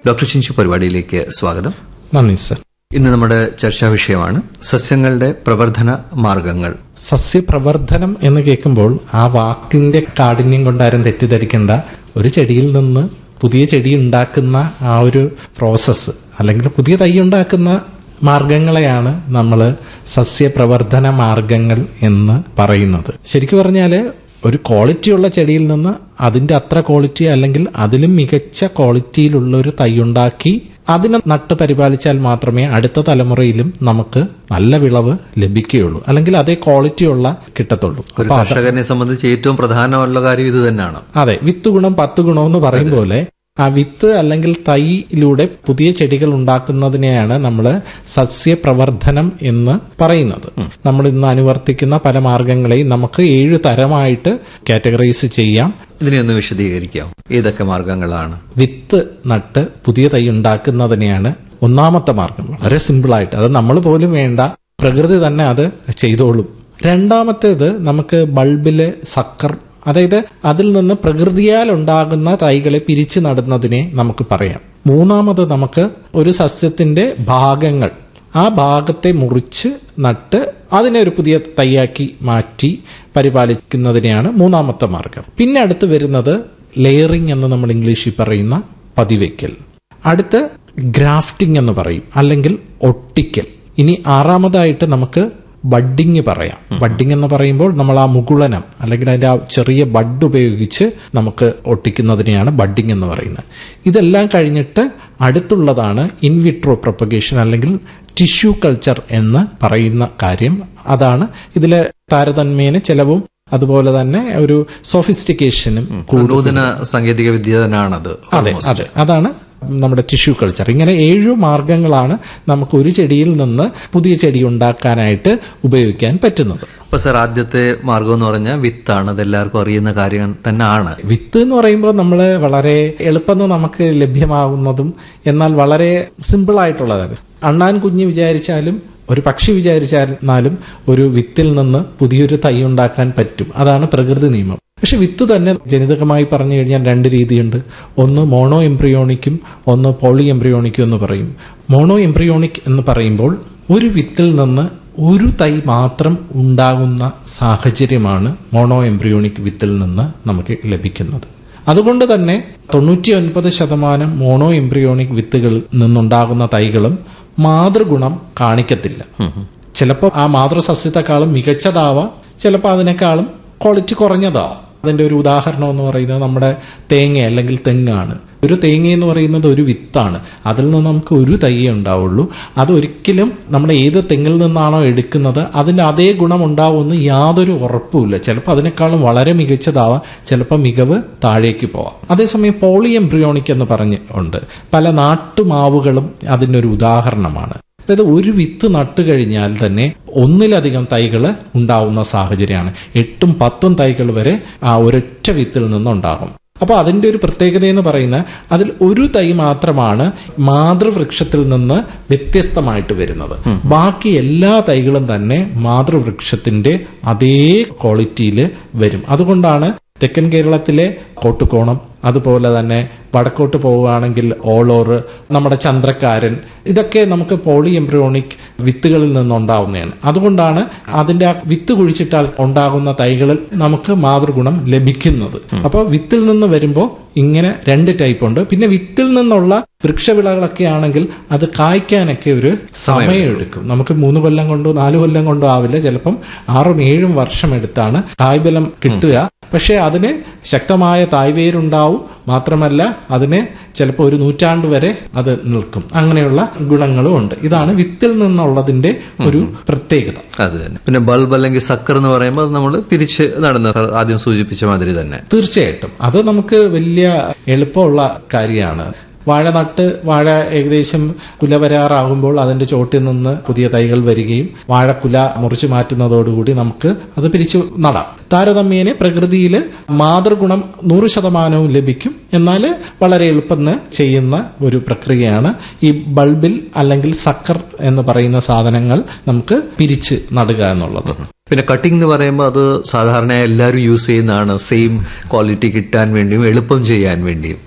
doctor Chinchu പരിപാടിയിലേക്ക് സ്വാഗതം നന്ദി സർ ഇന്ന് നമ്മുടെ ചർച്ചാ വിഷയമാണ് സസ്യങ്ങളുടെ പ്രവർധന മാർഗങ്ങൾ സസ്യപ്രവർധനം എന്ന് കേൾക്കുമ്പോൾ ആ വാക്കിന്റെ കാഠിന്യം കൊണ്ടാരും തെറ്റിദ്ധരിക്കേണ്ട ഒരു ചെടിയിൽ നിന്ന് പുതിയ ചെടി ഉണ്ടാക്കുന്ന ആ ഒരു പ്രോസസ്സ് അല്ലെങ്കിൽ പുതിയ തൈ ഉണ്ടാക്കുന്ന മാർഗങ്ങളെയാണ് നമ്മൾ സസ്യപ്രവർധന മാർഗങ്ങൾ എന്ന് പറയുന്നത് ശരിക്കും പറഞ്ഞാൽ ഒരു ക്വാളിറ്റിയുള്ള ചെടിയിൽ നിന്ന് അതിന്റെ അത്ര ക്വാളിറ്റി അല്ലെങ്കിൽ അതിലും മികച്ച ക്വാളിറ്റിയിലുള്ള ഒരു തൈ ഉണ്ടാക്കി അതിനെ നട്ട് പരിപാലിച്ചാൽ മാത്രമേ അടുത്ത തലമുറയിലും നമുക്ക് നല്ല വിളവ് ലഭിക്കുകയുള്ളൂ അല്ലെങ്കിൽ അതേ ക്വാളിറ്റിയുള്ള കിട്ടത്തുള്ളൂ ഒരു കർഷകനെ സംബന്ധിച്ച് ഏറ്റവും പ്രധാനമുള്ള കാര്യം ഇത് തന്നെയാണ് അതെ വിത്ത് ഗുണം പത്ത് ഗുണം എന്ന് പറയും പോലെ ആ വിത്ത് അല്ലെങ്കിൽ തൈയിലൂടെ പുതിയ ചെടികൾ ഉണ്ടാക്കുന്നതിനെയാണ് നമ്മൾ സസ്യപ്രവർധനം എന്ന് പറയുന്നത് നമ്മൾ ഇന്ന് അനുവർത്തിക്കുന്ന പല മാർഗങ്ങളെയും നമുക്ക് ഏഴു തരമായിട്ട് കാറ്റഗറൈസ് ചെയ്യാം ഇതിനെ ഒന്ന് വിശദീകരിക്കാം ഏതൊക്കെ മാർഗങ്ങളാണ് വിത്ത് നട്ട് പുതിയ തൈ ഉണ്ടാക്കുന്നതിനെയാണ് ഒന്നാമത്തെ മാർഗം വളരെ സിമ്പിളായിട്ട് അത് നമ്മൾ പോലും വേണ്ട പ്രകൃതി തന്നെ അത് ചെയ്തോളും രണ്ടാമത്തേത് നമുക്ക് ബൾബിലെ സക്കർ അതായത് അതിൽ നിന്ന് പ്രകൃതിയാൽ ഉണ്ടാകുന്ന തൈകളെ പിരിച്ചു നടുന്നതിനെ നമുക്ക് പറയാം മൂന്നാമത് നമുക്ക് ഒരു സസ്യത്തിന്റെ ഭാഗങ്ങൾ ആ ഭാഗത്തെ മുറിച്ച് നട്ട് അതിനെ ഒരു പുതിയ തൈയാക്കി മാറ്റി പരിപാലിക്കുന്നതിനെയാണ് മൂന്നാമത്തെ മാർഗം പിന്നെ അടുത്ത് വരുന്നത് ലെയറിംഗ് എന്ന് നമ്മൾ ഇംഗ്ലീഷിൽ പറയുന്ന പതിവയ്ക്കൽ അടുത്ത് ഗ്രാഫ്റ്റിംഗ് എന്ന് പറയും അല്ലെങ്കിൽ ഒട്ടിക്കൽ ഇനി ആറാമതായിട്ട് നമുക്ക് ബഡ്ഡിങ് പറയാം ബഡ്ഡിങ് എന്ന് പറയുമ്പോൾ നമ്മൾ ആ മുകുളനം അല്ലെങ്കിൽ അതിന്റെ ആ ചെറിയ ബഡ് ഉപയോഗിച്ച് നമുക്ക് ഒട്ടിക്കുന്നതിനെയാണ് ബഡ്ഡിങ് എന്ന് പറയുന്നത് ഇതെല്ലാം കഴിഞ്ഞിട്ട് അടുത്തുള്ളതാണ് ഇൻവിട്രോ പ്രൊപ്പഗേഷൻ അല്ലെങ്കിൽ ടിഷ്യൂ കൾച്ചർ എന്ന് പറയുന്ന കാര്യം അതാണ് ഇതിലെ താരതമ്യേന ചെലവും അതുപോലെ തന്നെ ഒരു സോഫിസ്റ്റിക്കേഷനും നൂതന സാങ്കേതിക വിദ്യ തന്നെയാണത് അതെ അതെ അതാണ് നമ്മുടെ ടിഷ്യൂ കൾച്ചർ ഇങ്ങനെ ഏഴു മാർഗങ്ങളാണ് നമുക്ക് ഒരു ചെടിയിൽ നിന്ന് പുതിയ ചെടി ഉണ്ടാക്കാനായിട്ട് ഉപയോഗിക്കാൻ പറ്റുന്നത് അപ്പൊ സർ ആദ്യത്തെ മാർഗം എന്ന് പറഞ്ഞാൽ വിത്താണ് അത് എല്ലാവർക്കും അറിയുന്ന കാര്യം തന്നെയാണ് വിത്ത് എന്ന് പറയുമ്പോൾ നമ്മൾ വളരെ എളുപ്പം നമുക്ക് ലഭ്യമാകുന്നതും എന്നാൽ വളരെ സിമ്പിൾ ആയിട്ടുള്ളതാണ് അണ്ണാൻ കുഞ്ഞ് വിചാരിച്ചാലും ഒരു പക്ഷി വിചാരിച്ചാലും ഒരു വിത്തിൽ നിന്ന് പുതിയൊരു തൈ ഉണ്ടാക്കാൻ പറ്റും അതാണ് പ്രകൃതി നിയമം പക്ഷെ വിത്ത് തന്നെ ജനിതകമായി പറഞ്ഞു കഴിഞ്ഞാൽ രണ്ട് രീതിയുണ്ട് ഒന്ന് മോണോ എംബ്രിയോണിക്കും ഒന്ന് പോളി എംബ്രിയോണിക്കും എന്ന് പറയും മോണോ എംബ്രിയോണിക് എന്ന് പറയുമ്പോൾ ഒരു വിത്തിൽ നിന്ന് ഒരു തൈ മാത്രം ഉണ്ടാകുന്ന സാഹചര്യമാണ് മോണോ എംബ്രിയോണിക് വിത്തിൽ നിന്ന് നമുക്ക് ലഭിക്കുന്നത് അതുകൊണ്ട് തന്നെ തൊണ്ണൂറ്റി ഒൻപത് ശതമാനം മോണോ എംബ്രിയോണിക് വിത്തുകളിൽ നിന്നുണ്ടാകുന്ന തൈകളും മാതൃഗുണം കാണിക്കത്തില്ല ചിലപ്പോൾ ആ മാതൃസസ്യത്തെക്കാളും മികച്ചതാവാം ചിലപ്പോൾ അതിനേക്കാളും ക്വാളിറ്റി കുറഞ്ഞതാവാം അതിന്റെ ഒരു ഉദാഹരണം എന്ന് പറയുന്നത് നമ്മുടെ തേങ്ങ അല്ലെങ്കിൽ തെങ്ങാണ് ഒരു തേങ്ങ എന്ന് പറയുന്നത് ഒരു വിത്താണ് അതിൽ നിന്ന് നമുക്ക് ഒരു തയ്യേ ഉണ്ടാവുള്ളൂ അത് ഒരിക്കലും നമ്മൾ ഏത് തെങ്ങിൽ നിന്നാണോ എടുക്കുന്നത് അതിന്റെ അതേ ഗുണം ഉണ്ടാവുമെന്ന് യാതൊരു ഉറപ്പുമില്ല ചിലപ്പോൾ അതിനേക്കാളും വളരെ മികച്ചതാവാം ചിലപ്പോൾ മികവ് താഴേക്ക് പോവാം അതേസമയം പോളി എംബ്രിയോണിക് എന്ന് പറഞ്ഞ് ഉണ്ട് പല നാട്ടുമാവുകളും അതിൻ്റെ ഒരു ഉദാഹരണമാണ് അതായത് ഒരു വിത്ത് നട്ടു കഴിഞ്ഞാൽ തന്നെ ഒന്നിലധികം തൈകൾ ഉണ്ടാവുന്ന സാഹചര്യമാണ് എട്ടും പത്തും തൈകൾ വരെ ആ ഒരൊറ്റ വിത്തിൽ നിന്നുണ്ടാകും അപ്പോൾ അതിന്റെ ഒരു പ്രത്യേകത എന്ന് പറയുന്നത് അതിൽ ഒരു തൈ മാത്രമാണ് മാതൃവൃക്ഷത്തിൽ നിന്ന് വ്യത്യസ്തമായിട്ട് വരുന്നത് ബാക്കി എല്ലാ തൈകളും തന്നെ മാതൃവൃക്ഷത്തിന്റെ അതേ ക്വാളിറ്റിയിൽ വരും അതുകൊണ്ടാണ് തെക്കൻ കേരളത്തിലെ കോട്ടുകോണം അതുപോലെ തന്നെ വടക്കോട്ട് പോവുകയാണെങ്കിൽ ഓളോറ് നമ്മുടെ ചന്ദ്രക്കാരൻ ഇതൊക്കെ നമുക്ക് പോളി എംബ്രിയോണിക് വിത്തുകളിൽ നിന്നുണ്ടാവുന്നതാണ് അതുകൊണ്ടാണ് അതിന്റെ ആ വിത്ത് കുഴിച്ചിട്ടാൽ ഉണ്ടാകുന്ന തൈകളിൽ നമുക്ക് മാതൃഗുണം ലഭിക്കുന്നത് അപ്പോൾ വിത്തിൽ നിന്ന് വരുമ്പോൾ ഇങ്ങനെ രണ്ട് ടൈപ്പ് ഉണ്ട് പിന്നെ വിത്തിൽ നിന്നുള്ള വൃക്ഷവിളകളൊക്കെ ആണെങ്കിൽ അത് കായ്ക്കാനൊക്കെ ഒരു സമയമെടുക്കും നമുക്ക് മൂന്ന് കൊല്ലം കൊണ്ടോ നാല് കൊല്ലം കൊണ്ടോ ആവില്ല ചിലപ്പം ആറും ഏഴും വർഷം എടുത്താണ് കായ്ബലം കിട്ടുക പക്ഷേ അതിന് ശക്തമായ തായ്വേരുണ്ടാവും മാത്രമല്ല അതിന് ചിലപ്പോൾ ഒരു നൂറ്റാണ്ട് വരെ അത് നിൽക്കും അങ്ങനെയുള്ള ഗുണങ്ങളും ഉണ്ട് ഇതാണ് വിത്തിൽ നിന്നുള്ളതിന്റെ ഒരു പ്രത്യേകത അത് തന്നെ പിന്നെ ബൾബ് അല്ലെങ്കിൽ സക്കർ എന്ന് പറയുമ്പോൾ അത് നമ്മൾ പിരിച്ച് നടന്ന ആദ്യം സൂചിപ്പിച്ച മാതിരി തന്നെ തീർച്ചയായിട്ടും അത് നമുക്ക് വലിയ എളുപ്പമുള്ള കാര്യമാണ് വാഴ നട്ട് വാഴ ഏകദേശം കുല വരാറാകുമ്പോൾ അതിന്റെ ചോട്ടിൽ നിന്ന് പുതിയ തൈകൾ വരികയും വാഴക്കുല മുറിച്ചു മാറ്റുന്നതോടുകൂടി നമുക്ക് അത് പിരിച്ചു നടാം താരതമ്യേന പ്രകൃതിയിൽ മാതൃഗുണം നൂറ് ശതമാനവും ലഭിക്കും എന്നാൽ വളരെ എളുപ്പം ചെയ്യുന്ന ഒരു പ്രക്രിയയാണ് ഈ ബൾബിൽ അല്ലെങ്കിൽ സക്കർ എന്ന് പറയുന്ന സാധനങ്ങൾ നമുക്ക് പിരിച്ച് നടുക എന്നുള്ളത് പിന്നെ കട്ടിംഗ് എന്ന് പറയുമ്പോൾ അത് സാധാരണ എല്ലാവരും യൂസ് ചെയ്യുന്നതാണ് സെയിം ക്വാളിറ്റി കിട്ടാൻ വേണ്ടിയും എളുപ്പം ചെയ്യാൻ വേണ്ടിയും